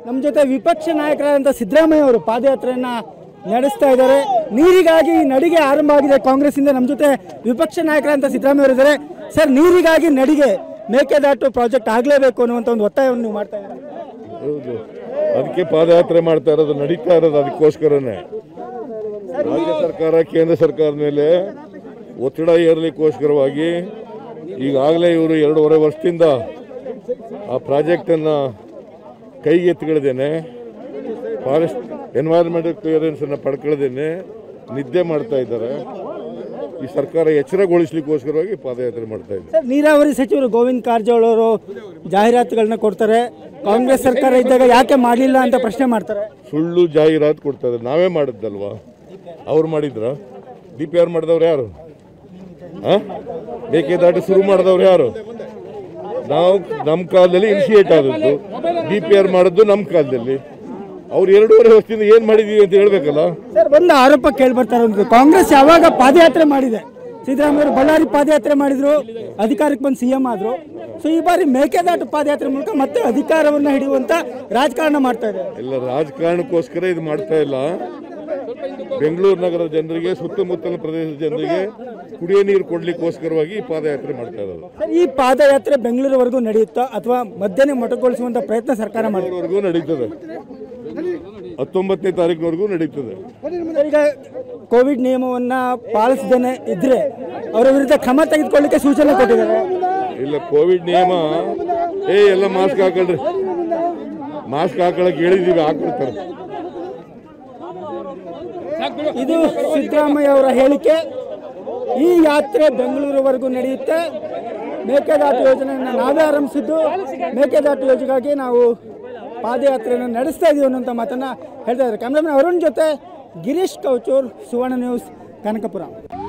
ನಮ್ಮ ಜೊತೆ ವಿಪಕ್ಷ ನಾಯಕರಾದಂಥ ಸಿದ್ದರಾಮಯ್ಯ ಅವರು ಪಾದಯಾತ್ರೆಯನ್ನ ನಡೆಸ್ತಾ ಇದ್ದಾರೆ ನೀರಿಗಾಗಿ ಈ ನಡಿಗೆ ಆರಂಭ ಆಗಿದೆ ಕಾಂಗ್ರೆಸ್ಸಿಂದ ನಮ್ಮ ಜೊತೆ ವಿಪಕ್ಷ ನಾಯಕರಾದಂಥ ಸಿದ್ದರಾಮಯ್ಯ ಅವರು ಇದ್ದಾರೆ ಸರ್ ನೀರಿಗಾಗಿ ನಡಿಗೆ ಮೇಕೆದಾಟು ಪ್ರಾಜೆಕ್ಟ್ ಆಗಲೇಬೇಕು ಅನ್ನುವಂಥ ಒಂದು ಒತ್ತಾಯವನ್ನು ನೀವು ಮಾಡ್ತಾ ಇದ್ದಾರೆ ಹೌದು ಅದಕ್ಕೆ ಪಾದಯಾತ್ರೆ ಮಾಡ್ತಾ ಇರೋದು ನಡೀತಾ ಇರೋದು ಅದಕ್ಕೋಸ್ಕರನೇ ರಾಜ್ಯ ಸರ್ಕಾರ ಕೇಂದ್ರ ಸರ್ಕಾರದ ಮೇಲೆ ಒತ್ತಡ ಏರಲಿಕ್ಕೋಸ್ಕರವಾಗಿ ಈಗಾಗಲೇ ಇವರು ಎರಡೂವರೆ ವರ್ಷದಿಂದ ಆ ಪ್ರಾಜೆಕ್ಟನ್ನು ಕೈಗೆತ್ತಿಕೊಳ್ಳದೇನೆ ಫಾರೆಸ್ಟ್ ಎನ್ವೈರನ್ಮೆಂಟಲ್ ಕ್ಲಿಯರೆನ್ಸನ್ನು ಪಡ್ಕೊಳ್ಳದೇನೆ ನಿದ್ದೆ ಮಾಡ್ತಾ ಇದ್ದಾರೆ ಈ ಸರ್ಕಾರ ಎಚ್ಚರಗೊಳಿಸ್ಲಿಕ್ಕೋಸ್ಕರವಾಗಿ ಪಾದಯಾತ್ರೆ ಮಾಡ್ತಾ ಇದೆ ಸರ್ ನೀರಾವರಿ ಸಚಿವರು ಗೋವಿಂದ ಕಾರಜೋಳ ಅವರು ಜಾಹೀರಾತುಗಳನ್ನ ಕೊಡ್ತಾರೆ ಕಾಂಗ್ರೆಸ್ ಸರ್ಕಾರ ಇದ್ದಾಗ ಯಾಕೆ ಮಾಡಲಿಲ್ಲ ಅಂತ ಪ್ರಶ್ನೆ ಮಾಡ್ತಾರೆ ಸುಳ್ಳು ಜಾಹೀರಾತು ಕೊಡ್ತಾ ಇದ್ದಾರೆ ನಾವೇ ಮಾಡಿದ್ದಲ್ವಾ ಅವ್ರು ಮಾಡಿದ್ರ ಡಿ ಪಿ ಆರ್ ಮಾಡಿದವ್ರು ಯಾರು ಆ? ಮೇಕೆದಾಟು ಶುರು ಮಾಡಿದವ್ರು ಯಾರು ನಾವು ನಮ್ಮ ಕಾಲದಲ್ಲಿ ಇನಿಷಿಯೇಟ್ ಆದದ್ದು ಡಿ ಪಿ ಆರ್ ಮಾಡಿದ್ದು ನಮ್ಮ ಕಾಲದಲ್ಲಿ ಅವ್ರು ಎರಡೂವರೆ ವರ್ಷದಿಂದ ಏನು ಮಾಡಿದೀವಿ ಅಂತ ಹೇಳ್ಬೇಕಲ್ಲ ಸರ್ ಒಂದು ಆರೋಪ ಕೇಳಿ ಬರ್ತಾ ಇರೋದು ಕಾಂಗ್ರೆಸ್ ಯಾವಾಗ ಪಾದಯಾತ್ರೆ ಮಾಡಿದೆ ಸಿದ್ದರಾಮಯ್ಯ ಅವರು ಬಳ್ಳಾರಿ ಪಾದಯಾತ್ರೆ ಮಾಡಿದ್ರು ಅಧಿಕಾರಕ್ಕೆ ಬಂದು ಸಿಎಂ ಆದ್ರು ಸೊ ಈ ಬಾರಿ ಮೇಕೆದಾಟು ಪಾದಯಾತ್ರೆ ಮೂಲಕ ಮತ್ತೆ ಅಧಿಕಾರವನ್ನು ಹಿಡಿಯುವಂತ ರಾಜಕಾರಣ ಮಾಡ್ತಾ ಇದೆ ಎಲ್ಲ ರಾಜಕಾರಣಕ್ಕೋಸ್ಕರ ಇದು ಮಾಡ್ತಾ ಇಲ್ಲ ಬೆಂಗಳೂರು ನಗರದ ಜನರಿಗೆ ಸುತ್ತಮುತ್ತಲ ಪ್ರದೇಶದ ಜನರಿಗೆ ಕುಡಿಯೋ ನೀರು ಕೊಡ್ಲಿಕ್ಕೋಸ್ಕರವಾಗಿ ಈ ಪಾದಯಾತ್ರೆ ಮಾಡ್ತಾ ಇರೋದು ಸರ್ ಈ ಪಾದಯಾತ್ರೆ ಬೆಂಗಳೂರುವರೆಗೂ ನಡೆಯುತ್ತಾ ಅಥವಾ ಮಧ್ಯಾಹ್ನ ಮೊಟಕುಗೊಳಿಸುವಂತ ಪ್ರಯತ್ನ ಸರ್ಕಾರ ಮಾಡಿದೆ ವರೆಗೂ ನಡೀತದೆ ಹತ್ತೊಂಬತ್ತನೇ ತಾರೀಕಿನವರೆಗೂ ನಡೀತದೆ ಸರ್, ಈಗ ಕೋವಿಡ್ ನಿಯಮವನ್ನ ಪಾಲಿಸದೇನೆ ಇದ್ರೆ ಅವರ ವಿರುದ್ಧ ಕ್ರಮ ತೆಗೆದುಕೊಳ್ಳಿಕ್ಕೆ ಸೂಚನೆ ಕೊಟ್ಟಿದ್ದಾರೆ ಇಲ್ಲ ಕೋವಿಡ್ ನಿಯಮ ಏ ಎಲ್ಲ ಮಾಸ್ಕ್ ಹಾಕೊಳ್ರಿ ಮಾಸ್ಕ್ ಹಾಕೊಳಕ್ ಹೇಳಿದೀವಿ ಹಾಕೊಳ್ತಾರೆ ಇದು ಸಿದ್ದರಾಮಯ್ಯ ಅವರ ಹೇಳಿಕೆ ಈ ಯಾತ್ರೆ ಬೆಂಗಳೂರುವರೆಗೂ ನಡೆಯುತ್ತೆ ಮೇಕೆದಾಟು ಯೋಜನೆಯನ್ನು ನಾವೇ ಆರಂಭಿಸಿದ್ದು ಮೇಕೆದಾಟು ಯೋಜನೆಗಾಗಿ ನಾವು ಪಾದಯಾತ್ರೆಯನ್ನು ನಡೆಸ್ತಾ ಇದೀವಿ ಅನ್ನೋಂಥ ಮಾತನ್ನ ಹೇಳ್ತಾ ಇದ್ದಾರೆ ಕ್ಯಾಮ್ರಾಮನ್ ಅರುಣ್ ಜೊತೆ ಗಿರೀಶ್ ಕೌಚೂರ್ ಸುವರ್ಣ ನ್ಯೂಸ್ ಕನಕಪುರ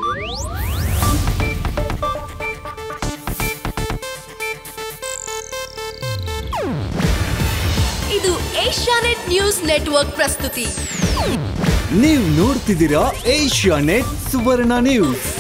ಇದು ಏಷ್ಯಾನೆಟ್ ನ್ಯೂಸ್ ನೆಟ್ವರ್ಕ್ ಪ್ರಸ್ತುತಿ ನೀವು ನೋಡ್ತಿದ್ದೀರಾ ಏಷ್ಯಾ ನೆಟ್ ಸುವರ್ಣ ನ್ಯೂಸ್